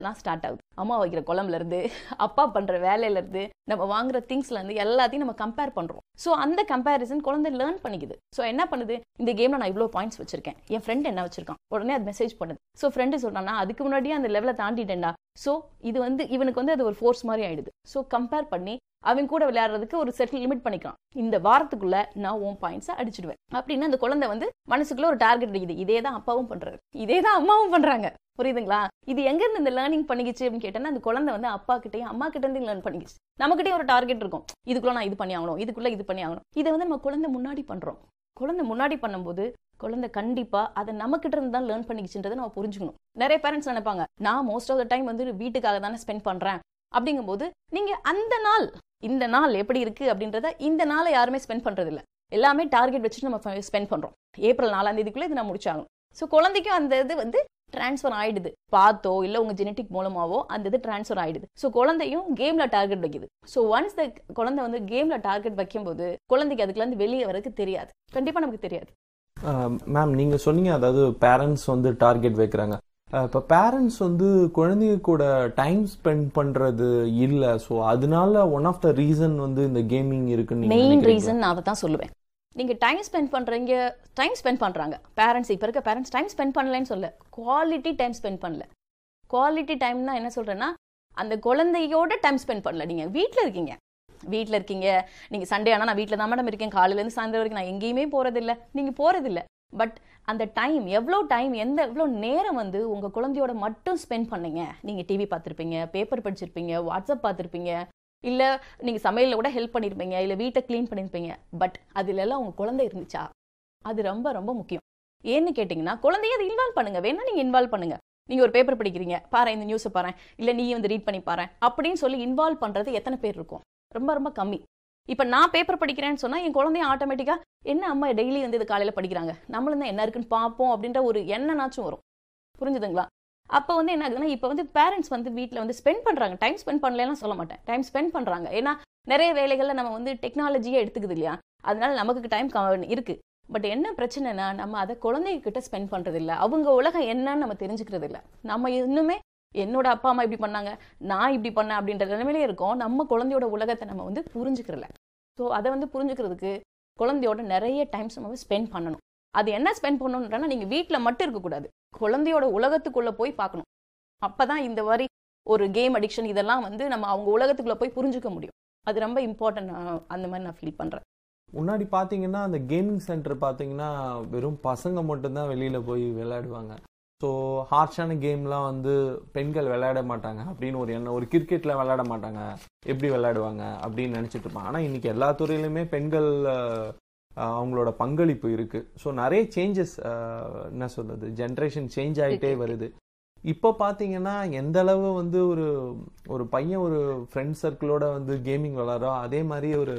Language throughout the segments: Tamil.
நான் ஸ்டார்ட் ஆகுது அம்மா வைக்கிற குழம்புல இருந்து அப்பா பண்ற வேலையில இருந்து நம்ம வாங்குற திங்ஸ்ல இருந்து எல்லாத்தையும் நம்ம கம்பேர் பண்றோம் ஸோ அந்த கம்பேரிசன் குழந்தை லேர்ன் பண்ணிக்குது ஸோ என்ன பண்ணுது இந்த கேம்ல நான் இவ்வளோ பாயிண்ட்ஸ் வச்சிருக்கேன் என் ஃப்ரெண்ட் என்ன வச்சிருக்கான் உடனே அது மெசேஜ் பண்ணுது ஸோ ஃப்ரெண்டு சொல்றானா அதுக்கு முன்னாடியே அந்த லெவலை தாண்டிட்டேன்டா ஸோ இது வந்து இவனுக்கு வந்து அது ஒரு ஃபோர்ஸ் மாதிரி ஆயிடுது ஸோ கம்பேர் பண்ணி அவன் கூட விளையாடுறதுக்கு ஒரு செட்டில் லிமிட் பண்ணிக்கலாம் இந்த வாரத்துக்குள்ள நான் உன் பாயிண்ட்ஸை அடிச்சிடுவேன் அப்படின்னு அந்த குழந்தை வந்து மனசுக்குள்ள ஒரு டார்கெட் அடிக்குது இதே தான் அப்பாவும் பண்றாரு இதே தான் அம்மாவும் பண்றாங்க புரியுதுங்களா இது எங்க இருந்து இந்த லேர்னிங் பண்ணிக்கிச்சு அப்படின்னு கேட்டேன்னா அந்த குழந்தை வந்து அப்பா கிட்டயும் அம்மா கிட்ட இருந்து லேர்ன் பண்ணிக்கிச்சு நம்மகிட்டயும் ஒரு டார்கெட் இருக்கும் இதுக்குள்ள நான் இது பண்ணி ஆகணும் இதுக்குள்ள இது பண்ணி ஆகணும் இதை வந்து நம்ம குழந்தை முன்னாடி பண்றோம் குழந்தை முன்னாடி பண்ணும்போது குழந்தை கண்டிப்பா அதை நம்ம கிட்ட இருந்து தான் லேர்ன் பண்ணிக்கிச்சுன்றதை நம்ம புரிஞ்சுக்கணும் நிறைய பேரண்ட்ஸ் நினைப்பாங்க நான் மோஸ்ட் ஆஃப் த டைம் வந்து வீட்டுக்காக தானே ஸ்பெண்ட் பண்றேன் அப்படிங்கும்போது நீங்க அந்த நாள் இந்த நாள் எப்படி இருக்கு அப்படின்றத இந்த நாளை யாருமே ஸ்பெண்ட் பண்றது இல்ல எல்லாமே டார்கெட் வச்சுட்டு நம்ம ஸ்பெண்ட் பண்றோம் ஏப்ரல் நாலாம் தேதிக்குள்ள இது நான் முடிச்சாகணும் ஸோ குழந்தைக்கும் அந்த இது வந்து டிரான்ஸ்ஃபர் ஆயிடுது பார்த்தோ இல்ல உங்க ஜெனட்டிக் மூலமாவோ அந்த இது டிரான்ஸ்ஃபர் ஆயிடுது ஸோ குழந்தையும் கேம்ல டார்கெட் வைக்குது ஸோ ஒன்ஸ் த குழந்தை வந்து கேம்ல டார்கெட் வைக்கும்போது குழந்தைக்கு அதுக்குள்ள இருந்து வெளியே வரதுக்கு தெரியாது கண்டிப்பா நமக்கு தெரியாது மேம் நீங்க சொன்னீங்க அதாவது பேரண்ட்ஸ் வந்து டார்கெட் வைக்கிறாங்க அஹ் இப்ப பேரண்ட்ஸ் வந்து குழந்தைங்க கூட டைம் ஸ்பெண்ட் பண்றது இல்ல சோ அதனால ஒன் ஆஃப் த ரீசன் வந்து இந்த கேமிங் இருக்குன்னு நீங்க மெயின் நினைக்கிறீங்களா? ரீசன் நான் அதை தான் சொல்லுவேன் நீங்க டைம் ஸ்பெண்ட் பண்றீங்க டைம் ஸ்பெண்ட் பண்றாங்க பேரண்ட்ஸ் இப்ப இருக்க பேரண்ட்ஸ் டைம் ஸ்பெண்ட் பண்ணலன்னு சொல்ல குவாலிட்டி டைம் ஸ்பெண்ட் பண்ணல குவாலிட்டி டைம்னா என்ன சொல்றேன்னா அந்த குழந்தையோட டைம் ஸ்பெண்ட் பண்ணல நீங்க வீட்ல இருக்கீங்க வீட்ல இருக்கீங்க நீங்க சண்டே ஆனா நான் வீட்ல தான் மேடம் இருக்கேன் காலையில இருந்து சாயந்தரம் வரைக்கும் நான் எங்கேயுமே போறதில்ல நீங்க போறதில்ல பட் அந்த டைம் எவ்வளோ டைம் எந்த எவ்வளோ நேரம் வந்து உங்க குழந்தையோட மட்டும் ஸ்பெண்ட் பண்ணீங்க நீங்க டிவி பார்த்துருப்பீங்க பேப்பர் படிச்சிருப்பீங்க வாட்ஸ்அப் பார்த்துருப்பீங்க இல்ல நீங்க சமையல்ல கூட ஹெல்ப் பண்ணிருப்பீங்க இல்ல வீட்டை க்ளீன் பண்ணிருப்பீங்க பட் அதுல எல்லாம் உங்க குழந்தை இருந்துச்சா அது ரொம்ப ரொம்ப முக்கியம் ஏன்னு கேட்டிங்கன்னா குழந்தைய அதை இன்வால்வ் பண்ணுங்க வேணா நீங்க இன்வால்வ் பண்ணுங்க நீங்க ஒரு பேப்பர் படிக்கிறீங்க பாரு இந்த நியூஸை பாரு இல்ல நீ வந்து ரீட் பண்ணி பாரு அப்படின்னு சொல்லி இன்வால்வ் பண்றது எத்தனை பேர் இருக்கும் ரொம்ப ரொம்ப கம்மி இப்ப நான் பேப்பர் படிக்கிறேன்னு சொன்னா என் குழந்தைய ஆட்டோமேட்டிக்கா என்ன அம்மா டெய்லி வந்து இது காலையில படிக்கிறாங்க நம்மளும் தான் என்ன இருக்குன்னு பார்ப்போம் அப்படின்ற ஒரு எண்ணனாச்சும் வரும் புரிஞ்சுதுங்களா அப்போ வந்து என்ன ஆகுதுன்னா இப்போ வந்து பேரண்ட்ஸ் வந்து வீட்டில் வந்து ஸ்பெண்ட் பண்ணுறாங்க டைம் ஸ்பெண்ட் பண்ணலாம் சொல்ல மாட்டேன் டைம் ஸ்பெண்ட் பண்ணுறாங்க ஏன்னா நிறைய வேலைகளில் நம்ம வந்து டெக்னாலஜியே எடுத்துக்குது இல்லையா அதனால நமக்கு டைம் இருக்கு பட் என்ன பிரச்சனைனா நம்ம அதை குழந்தைகிட்ட ஸ்பெண்ட் பண்றது இல்ல அவங்க உலகம் என்னன்னு நம்ம தெரிஞ்சுக்கிறது இல்ல நம்ம இன்னுமே என்னோட அப்பா அம்மா இப்படி பண்ணாங்க நான் இப்படி பண்ணேன் அப்படின்ற நிலைமையிலே இருக்கோம் நம்ம குழந்தையோட உலகத்தை நம்ம வந்து புரிஞ்சுக்கிறல ஸோ அதை வந்து புரிஞ்சுக்கிறதுக்கு குழந்தையோட நிறைய டைம்ஸ் நம்ம ஸ்பெண்ட் பண்ணணும் அது என்ன ஸ்பெண்ட் பண்ணணுன்றனா நீங்க வீட்ல மட்டும் இருக்கக்கூடாது குழந்தையோட உலகத்துக்குள்ள போய் பார்க்கணும் அப்பதான் இந்த மாதிரி ஒரு கேம் அடிக்ஷன் இதெல்லாம் வந்து நம்ம அவங்க உலகத்துக்குள்ள போய் புரிஞ்சுக்க முடியும் அது ரொம்ப இம்பார்ட்டன்ட் அந்த மாதிரி நான் ஃபீல் பண்றேன் முன்னாடி பாத்தீங்கன்னா அந்த கேமிங் சென்டர் பாத்தீங்கன்னா வெறும் பசங்க மட்டும்தான் வெளியில போய் விளையாடுவாங்க ஸோ ஹார்ஷான கேம்லாம் வந்து பெண்கள் விளையாட மாட்டாங்க அப்படின்னு ஒரு எண்ணம் ஒரு கிரிக்கெட்ல விளையாட மாட்டாங்க எப்படி விளையாடுவாங்க அப்படின்னு நினைச்சிட்டு இருப்பாங்க ஆனா இன்னைக்கு எல்லா துறையிலுமே பெண்கள் அஹ், அஹ், அவங்களோட பங்களிப்பு இருக்கு ஸோ நிறைய சேஞ்சஸ் என்ன சொல்றது ஜென்ரேஷன் சேஞ்ச் ஆகிட்டே வருது இப்போ பார்த்தீங்கன்னா எந்த அளவு வந்து ஒரு ஒரு பையன் ஒரு ஃப்ரெண்ட் சர்க்கிளோட வந்து கேமிங் விளாட்றோ அதே மாதிரி ஒரு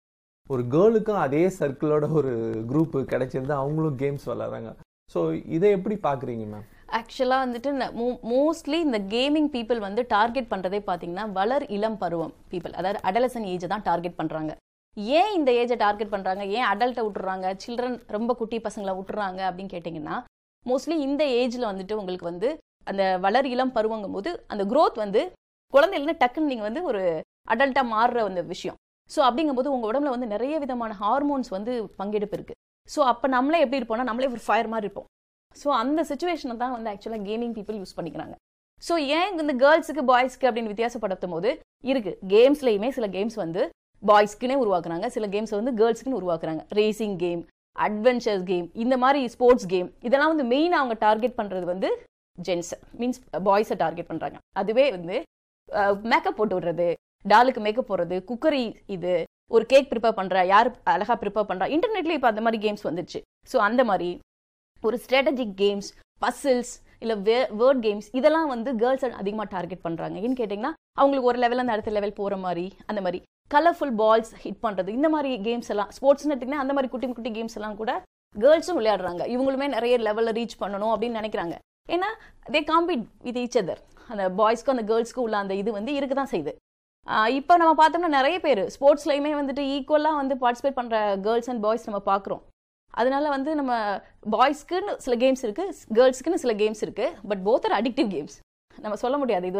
ஒரு கேர்ளுக்கும் அதே சர்க்கிளோட ஒரு குரூப் கிடைச்சிருந்து அவங்களும் கேம்ஸ் விளாட்றாங்க ஸோ இதை எப்படி பார்க்குறீங்க மேம் ஆக்சுவலாக வந்துட்டு மோஸ்ட்லி இந்த கேமிங் பீப்புள் வந்து டார்கெட் பண்ணுறதே பார்த்தீங்கன்னா வளர் இளம் பருவம் பீப்புள் அதாவது அடலசன் ஏஜை தான் டார்கெட் பண்ணுறாங்க ஏன் இந்த ஏஜை டார்கெட் பண்ணுறாங்க ஏன் அடல்ட்டை விட்டுறாங்க சில்ட்ரன் ரொம்ப குட்டி பசங்களை விட்டுறாங்க அப்படின்னு கேட்டிங்கன்னா மோஸ்ட்லி இந்த ஏஜில் வந்துட்டு உங்களுக்கு வந்து அந்த வளர் இளம் பருவங்கும் போது அந்த growth வந்து குழந்தையிலேருந்து டக்குன்னு நீங்கள் வந்து ஒரு அடல்ட்டாக மாறுற அந்த விஷயம் ஸோ அப்படிங்கும்போது உங்கள் உடம்புல வந்து நிறைய விதமான ஹார்மோன்ஸ் வந்து பங்கெடுப்பு இருக்கு ஸோ அப்போ நம்மளே எப்படி இருப்போம்னா நம்மளே ஒரு ஃபயர் மாதிரி இருப்போம் ஸோ அந்த சுச்சுவேஷனை தான் வந்து ஆக்சுவலாக கேமிங் பீப்புள் யூஸ் பண்ணிக்கிறாங்க ஸோ ஏன் இந்த கேர்ள்ஸுக்கு பாய்ஸ்க்கு அப்படின்னு வித்தியாசப்படுத்தும் போது இருக்கு கேம்ஸ்லையுமே சில கேம்ஸ் வந்து பாய்ஸ்க்குனே உருவாக்குறாங்க சில கேம்ஸ் வந்து கேர்ள்ஸ்க்குன்னு உருவாக்குறாங்க ரேசிங் கேம் அட்வென்ச்சர்ஸ் கேம் இந்த மாதிரி ஸ்போர்ட்ஸ் கேம் இதெல்லாம் வந்து மெயின் அவங்க டார்கெட் பண்றது வந்து ஜென்ஸ் மீன்ஸ் பாய்ஸை டார்கெட் பண்றாங்க அதுவே வந்து மேக்கப் போட்டு விடுறது டாலுக்கு மேக்கப் போடுறது குக்கரி இது ஒரு கேக் ப்ரிப்பேர் பண்ற யார் அழகா ப்ரிப்பேர் பண்றா இன்டர்நெட்ல இப்போ அந்த மாதிரி கேம்ஸ் வந்துருச்சு ஸோ அந்த மாதிரி ஒரு ஸ்ட்ராட்டஜிக் கேம்ஸ் பசில்ஸ் இல்ல வேர்ட் கேம்ஸ் இதெல்லாம் வந்து கேர்ள்ஸ் அதிகமாக டார்கெட் பண்றாங்க ஏன்னு கேட்டிங்கன்னா அவங்களுக்கு ஒரு லெவல்ல இருந்து அடுத்த லெவல் போற மாதிரி அந்த மாதிரி கலர்ஃபுல் பால்ஸ் ஹிட் பண்றது இந்த மாதிரி கேம்ஸ் எல்லாம் ஸ்போர்ட்ஸ்னு எடுத்தீங்கன்னா அந்த மாதிரி குட்டி குட்டி கேம்ஸ் எல்லாம் கூட கேர்ள்ஸும் விளையாடுறாங்க இவங்களுமே நிறைய லெவலில் ரீச் பண்ணணும் அப்படின்னு நினைக்கிறாங்க ஏன்னா they compete with each other அந்த பாய்ஸ்க்கும் அந்த கேர்ள்ஸ்க்கும் உள்ள அந்த இது வந்து இருக்க தான் செய்யுது இப்போ நம்ம பார்த்தோம்னா நிறைய பேர் ஸ்போர்ட்ஸ்லையுமே வந்துட்டு ஈக்குவலாக வந்து பார்ட்டிசிபேட் பண்ணுற கேர்ள்ஸ் அண்ட் பாய்ஸ் நம்ம பார்க்குறோம் அதனால வந்து நம்ம பாய்ஸ்க்குன்னு சில கேம்ஸ் இருக்கு கேர்ள்ஸ்க்குன்னு சில கேம்ஸ் இருக்கு but both are addictive games நம்ம சொல்ல முடியாது இது